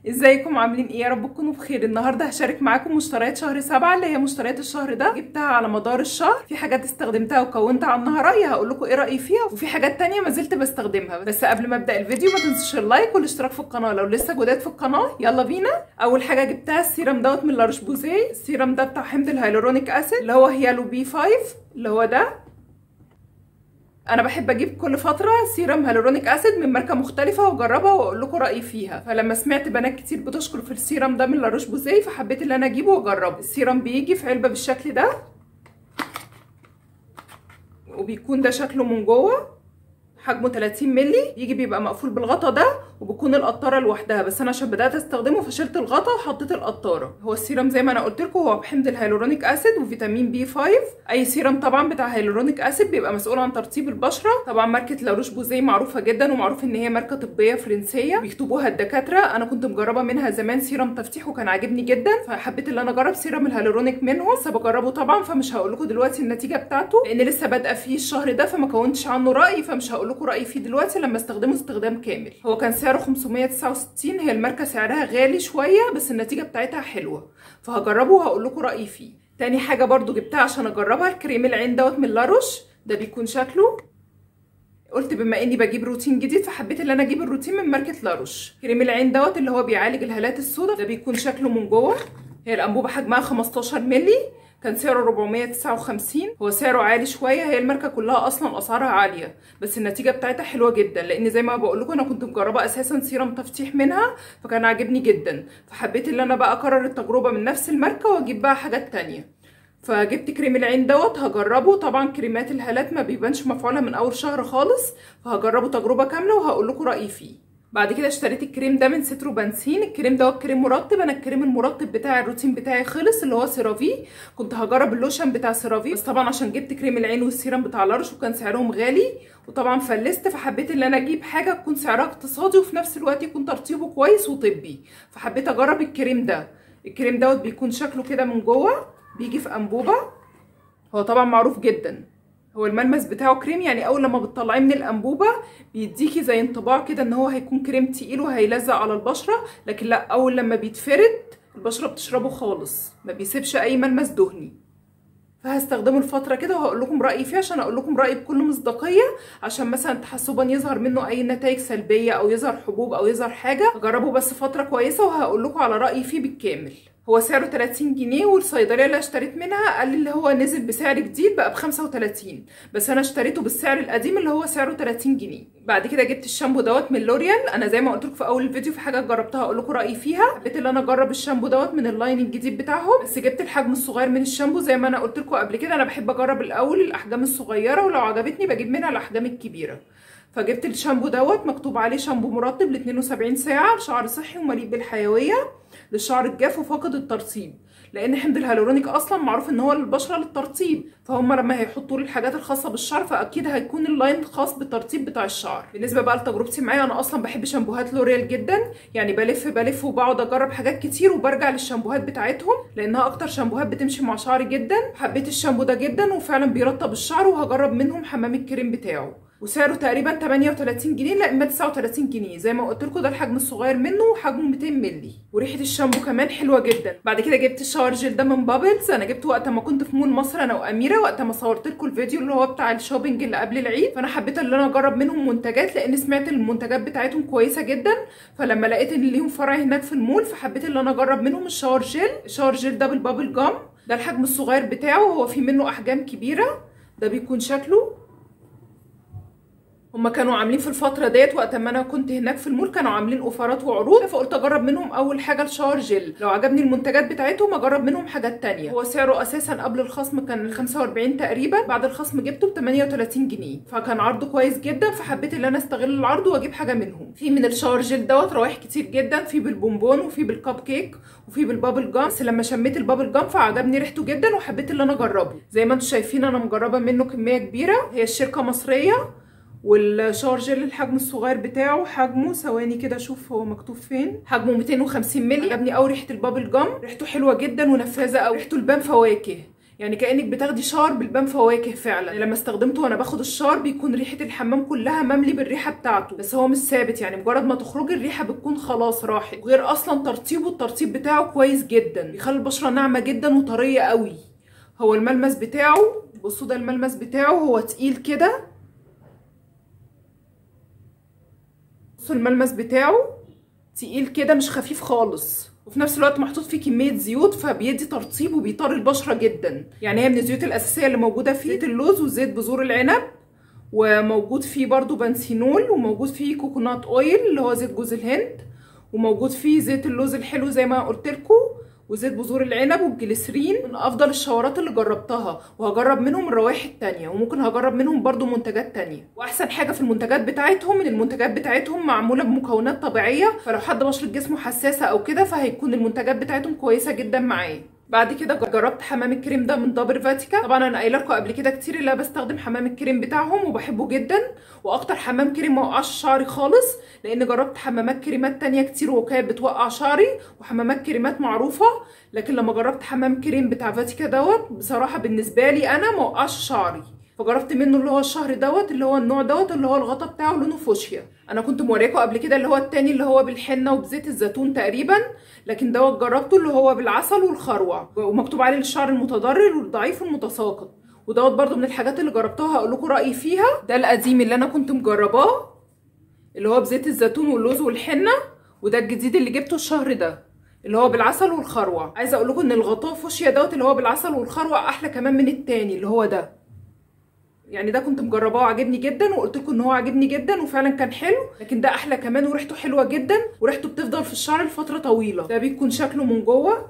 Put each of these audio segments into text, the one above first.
ازيكم عاملين ايه يا رب تكونوا بخير النهارده هشارك معاكم مشتريات شهر سبعة اللي هي مشتريات الشهر ده جبتها على مدار الشهر في حاجات استخدمتها وكونت عنها راي هقول لكم ايه رايي فيها وفي حاجات تانية ما زلت بستخدمها بس قبل ما ابدا الفيديو ما تنسوش اللايك والاشتراك في القناه لو لسه جداد في القناه يلا بينا اول حاجه جبتها السيرم دوت من لارش بوزيه السيرم ده بتاع حمض الهيالورونيك اسيد اللي هو هيالو بي 5 اللي هو ده انا بحب اجيب كل فتره سيرم هيالورونيك اسيد من ماركه مختلفه واجربها واقول لكم رايي فيها فلما سمعت بنات كتير بتشكر في السيرم ده من لاروش بوزيه فحبيت ان انا اجيبه واجربه السيرم بيجي في علبه بالشكل ده وبيكون ده شكله من جوه حجمه 30 مللي يجي بيبقى مقفول بالغطا ده وبتكون القطاره لوحدها بس انا عشان بدات استخدمه فشلت الغطا وحطيت القطاره هو السيرم زي ما انا قلت لكم هو بحمض الهيالورونيك اسيد وفيتامين بي 5 اي سيرم طبعا بتاع هيالورونيك اسيد بيبقى مسؤول عن ترطيب البشره طبعا ماركه لاروش بوزيه معروفه جدا ومعروف ان هي ماركه طبيه فرنسيه بيكتبوها الدكاتره انا كنت مجربه منها زمان سيرم تفتيح وكان عاجبني جدا فحبيت ان انا اجرب سيرم الهيالورونيك منهم لسه بجربه طبعا فمش هقول لكم دلوقتي النتيجه بتاعته لان لسه بادئه فيه الشهر ده فما كونتش عنه راي فمش هقول لكم رايي فيه دلوقتي لما استخدمه استخدام كامل هو كان سعره 569 هي الماركه سعرها غالي شويه بس النتيجه بتاعتها حلوه فهجربه وهقول لكم رايي فيه تاني حاجه برضو جبتها عشان اجربها الكريم العين دوت من لاروش ده بيكون شكله قلت بما اني بجيب روتين جديد فحبيت ان انا اجيب الروتين من ماركه لاروش كريم العين دوت اللي هو بيعالج الهالات السوداء ده بيكون شكله من جوه هي الانبوبه حجمها 15 مللي كان سعره 459 هو سعره عالي شويه هي الماركه كلها اصلا اسعارها عاليه بس النتيجه بتاعتها حلوه جدا لان زي ما بقول لكم انا كنت مجربه اساسا سيرم تفتيح منها فكان عاجبني جدا فحبيت ان انا بقى اكرر التجربه من نفس الماركه واجيب بقى حاجات تانية فجبت كريم العين دوت هجربه طبعا كريمات الهالات ما بيبانش مفعولها من اول شهر خالص فهجربه تجربه كامله وهقول لكم رايي فيه بعد كده اشتريت الكريم ده من سترو بنسين الكريم دوت كريم مرطب انا الكريم المرطب بتاع الروتين بتاعي خلص اللي هو سيرافي كنت هجرب اللوشن بتاع سيرافي بس طبعا عشان جبت كريم العين والسيرم بتاع لارش وكان سعرهم غالي وطبعا فلست فحبيت ان انا اجيب حاجه تكون سعرها اقتصادي وفي نفس الوقت يكون ترطيبه كويس وطبي فحبيت اجرب الكريم ده الكريم دوت بيكون شكله كده من جوه بيجي في انبوبه هو طبعا معروف جدا هو الملمس بتاعه كريم يعني اول لما بتطلعيه من الانبوبه بيديكي زي انطباع كده ان هو هيكون كريم تقيل وهيلزق على البشره لكن لا اول لما بيتفرد البشره بتشربه خالص ما بيسيبش اي ملمس دهني فهستخدمه الفترة كده وهقول لكم رأيي فيه عشان أقول لكم رأيي بكل مصداقية عشان مثلا تحسبا يظهر منه أي نتائج سلبية أو يظهر حبوب أو يظهر حاجة أجربه بس فترة كويسة وهقول لكم على رأيي فيه بالكامل هو سعره 30 جنيه والصيدليه اللي اشتريت منها قال اللي هو نزل بسعر جديد بقى ب 35 بس انا اشتريته بالسعر القديم اللي هو سعره 30 جنيه بعد كده جبت الشامبو دوت من لوريال انا زي ما قلت لكم في اول الفيديو في حاجه جربتها اقول لكم رايي فيها حبيت ان انا اجرب الشامبو دوت من اللاين الجديد بتاعهم بس جبت الحجم الصغير من الشامبو زي ما انا قلت لكم قبل كده انا بحب اجرب الاول الاحجام الصغيره ولو عجبتني بجيب منها الاحجام الكبيره فجبت الشامبو دوت مكتوب عليه شامبو مرطب ل 72 ساعه لشعر صحي ومليء بالحيويه للشعر الجاف وفاقد الترطيب لان حمض الهيالورونيك اصلا معروف ان هو للبشره للترطيب فهم لما هيحطوا لي الحاجات الخاصه بالشعر فاكيد هيكون اللاين خاص بالترطيب بتاع الشعر بالنسبه بقى لتجربتي معايا انا اصلا بحب شامبوهات لوريال جدا يعني بلف بلف وبقعد اجرب حاجات كتير وبرجع للشامبوهات بتاعتهم لانها اكتر شامبوهات بتمشي مع شعري جدا حبيت الشامبو ده جدا وفعلا بيرطب الشعر وهجرب منهم حمام الكريم بتاعه وسعره تقريبا 38 جنيه لا اما 39 جنيه زي ما قلت لكم ده الحجم الصغير منه وحجمه 200 مللي وريحه الشامبو كمان حلوه جدا بعد كده جبت الشاور جel ده من بابلز انا جبته وقت ما كنت في مول مصر انا واميره وقت ما صورت لكم الفيديو اللي هو بتاع الشوبينج اللي قبل العيد فانا حبيت ان انا اجرب منهم منتجات لان سمعت المنتجات بتاعتهم كويسه جدا فلما لقيت ان ليهم فرع هناك في المول فحبيت ان انا اجرب منهم الشاور جل الشاور جل ده بالبابل جام ده الحجم الصغير بتاعه هو في منه احجام كبيره ده بيكون شكله هما كانوا عاملين في الفترة ديت وقت ما انا كنت هناك في المول كانوا عاملين اوفرات وعروض فقلت اجرب منهم اول حاجة الشاور جل لو عجبني المنتجات بتاعتهم اجرب منهم حاجات تانية هو سعره اساسا قبل الخصم كان 45 تقريبا بعد الخصم جبته ب 38 جنيه فكان عرضه كويس جدا فحبيت ان انا استغل العرض واجيب حاجة منهم في من الشاور جل دوت روايح كتير جدا في بالبونبون وفي بالكب كيك وفي بالبابل جام بس لما شميت البابل جام فعجبني ريحته جدا وحبيت ان انا اجربه زي ما انتم شايفين انا مجربة منه كمية كبيرة هي الشركة مصرية والشاور جل الحجم الصغير بتاعه حجمه ثواني كده اشوف هو مكتوب فين حجمه 250 مللي عجبني قوي ريحه البابل جام ريحته حلوه جدا ونفاذه قوي ريحته لبان فواكه يعني كانك بتاخدي شاور بالبان فواكه فعلا لما استخدمته وانا باخد الشاور بيكون ريحه الحمام كلها مملي بالريحه بتاعته بس هو مش ثابت يعني مجرد ما تخرجي الريحه بتكون خلاص راحت وغير اصلا ترطيبه الترطيب بتاعه كويس جدا بيخلي البشره ناعمه جدا وطريه قوي هو الملمس بتاعه بصوا ده الملمس بتاعه هو تقيل كده بصوا الملمس بتاعه تقيل كده مش خفيف خالص وفي نفس الوقت محطوط فيه كميه زيوت فبيدي ترطيب وبيطر البشره جدا يعني هي من الزيوت الاساسيه اللي موجوده فيه زيت اللوز وزيت بذور العنب وموجود فيه برضو بنسينول وموجود فيه كوكونات اويل اللي هو زيت جوز الهند وموجود فيه زيت اللوز الحلو زي ما قلت لكم وزيت بذور العنب والجليسرين من افضل الشاورات اللي جربتها وهجرب منهم الروائح التانية وممكن هجرب منهم برضو منتجات تانية واحسن حاجه في المنتجات بتاعتهم ان المنتجات بتاعتهم معموله بمكونات طبيعيه فلو حد بشره جسمه حساسه او كده فهيكون المنتجات بتاعتهم كويسه جدا معاه بعد كده جربت حمام الكريم ده من دابر فاتيكا طبعا انا قايله لكم قبل كده كتير اللي بستخدم حمام الكريم بتاعهم وبحبه جدا واكتر حمام كريم ما وقعش شعري خالص لان جربت حمامات كريمات تانية كتير وكانت بتوقع شعري وحمامات كريمات معروفه لكن لما جربت حمام كريم بتاع فاتيكا دوت بصراحه بالنسبه لي انا ما وقعش شعري فجربت منه اللي هو الشهر دوت اللي هو النوع دوت اللي هو الغطا بتاعه لونه فوشيا انا كنت موريكم قبل كده اللي هو التاني اللي هو بالحنه وبزيت الزيتون تقريبا لكن دوت جربته اللي هو بالعسل والخروع ومكتوب عليه للشعر المتضرر والضعيف والمتساقط ودوت برضو من الحاجات اللي جربتها هقول لكم رايي فيها ده القديم اللي انا كنت مجرباه اللي هو بزيت الزيتون واللوز والحنه وده الجديد اللي جبته الشهر ده اللي هو بالعسل والخروع عايزه اقول لكم ان الغطاء فوشيا دوت اللي هو بالعسل والخروع احلى كمان من التاني اللي هو ده يعني ده كنت مجرباه وعجبني جدا وقلت لكم ان هو عجبني جدا وفعلا كان حلو لكن ده احلى كمان وريحته حلوه جدا وريحته بتفضل في الشعر لفتره طويله ده بيكون شكله من جوه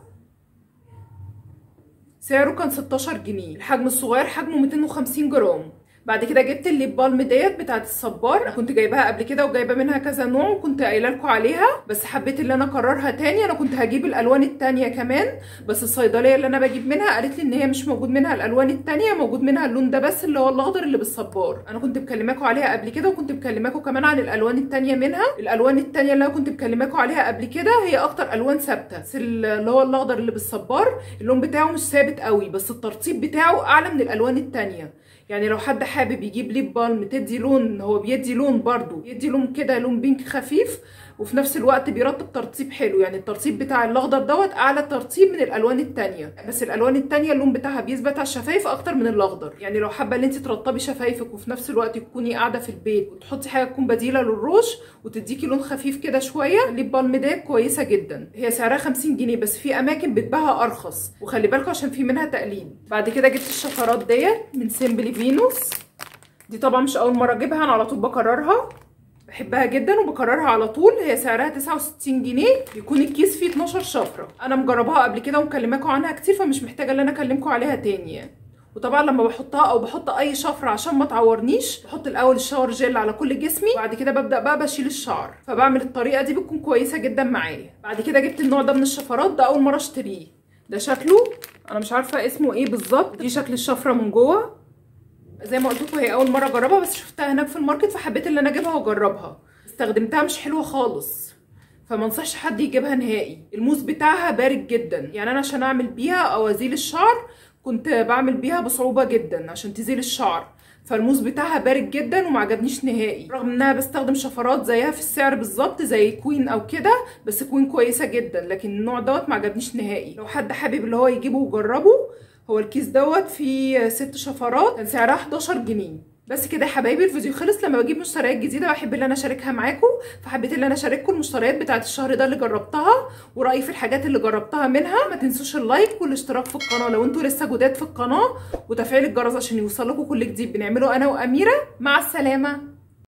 سعره كان 16 جنيه الحجم الصغير حجمه 250 جرام بعد كده جبت الليب بالم ديت بتاعت الصبار كنت جايباها قبل كده وجايبه منها كذا نوع وكنت قايله لكم عليها بس حبيت ان انا اكررها تاني انا كنت هجيب الالوان التانية كمان بس الصيدليه اللي انا بجيب منها قالت لي ان هي مش موجود منها الالوان التانية موجود منها اللون ده بس اللي هو الاخضر اللي بالصبار انا كنت مكلماكم عليها قبل كده وكنت مكلماكم كمان عن الالوان التانية منها الالوان التانية اللي انا كنت مكلماكم عليها قبل كده هي اكتر الوان ثابته بس اللي هو الاخضر اللي بالصبار اللون بتاعه مش ثابت قوي بس الترطيب بتاعه اعلى من الالوان التانية يعني لو حد حابب يجيب ليب بالم تدي لون هو بيدي لون برضو بيدي لون كده لون بينك خفيف وفي نفس الوقت بيرطب ترطيب حلو يعني الترطيب بتاع الاخضر دوت اعلى ترطيب من الالوان التانية بس الالوان التانية اللون بتاعها بيثبت على الشفايف اكتر من الاخضر يعني لو حابه ان انت ترطبي شفايفك وفي نفس الوقت تكوني قاعده في البيت وتحطي حاجه تكون بديله للروج وتديكي لون خفيف كده شويه الليب بالم ده كويسه جدا هي سعرها 50 جنيه بس في اماكن بتباعها ارخص وخلي بالكم عشان في منها تقليد بعد كده جبت الشفرات ديت من سيمبلي فينوس دي طبعا مش اول مره اجيبها انا على طول بكررها بحبها جدا وبكررها على طول هي سعرها 69 جنيه بيكون الكيس فيه 12 شفره انا مجرباها قبل كده ومكلماكم عنها كتير فمش محتاجه ان انا اكلمكم عليها تاني يعني وطبعا لما بحطها او بحط اي شفره عشان ما تعورنيش بحط الاول الشاور جل على كل جسمي وبعد كده ببدا بقى بشيل الشعر فبعمل الطريقه دي بتكون كويسه جدا معايا بعد كده جبت النوع ده من الشفرات ده اول مره اشتريه ده شكله انا مش عارفه اسمه ايه بالظبط دي شكل الشفره من جوه زي ما قلت لكم هي اول مره اجربها بس شفتها هناك في الماركت فحبيت ان انا اجيبها واجربها استخدمتها مش حلوه خالص فما انصحش حد يجيبها نهائي الموس بتاعها بارد جدا يعني انا عشان اعمل بيها او ازيل الشعر كنت بعمل بيها بصعوبه جدا عشان تزيل الشعر فالموس بتاعها بارد جدا وما عجبنيش نهائي رغم انها بستخدم شفرات زيها في السعر بالظبط زي كوين او كده بس كوين كويسه جدا لكن النوع دوت ما عجبنيش نهائي لو حد حابب اللي هو يجيبه ويجربه هو الكيس دوت فيه ست شفرات كان سعرها 11 جنيه بس كده يا حبايبي الفيديو خلص لما بجيب مشتريات جديده بحب ان انا اشاركها معاكم فحبيت ان انا اشارككم المشتريات بتاعه الشهر ده اللي جربتها ورايي في الحاجات اللي جربتها منها ما تنسوش اللايك والاشتراك في القناه لو انتوا لسه جداد في القناه وتفعيل الجرس عشان يوصل لكم كل جديد بنعمله انا واميره مع السلامه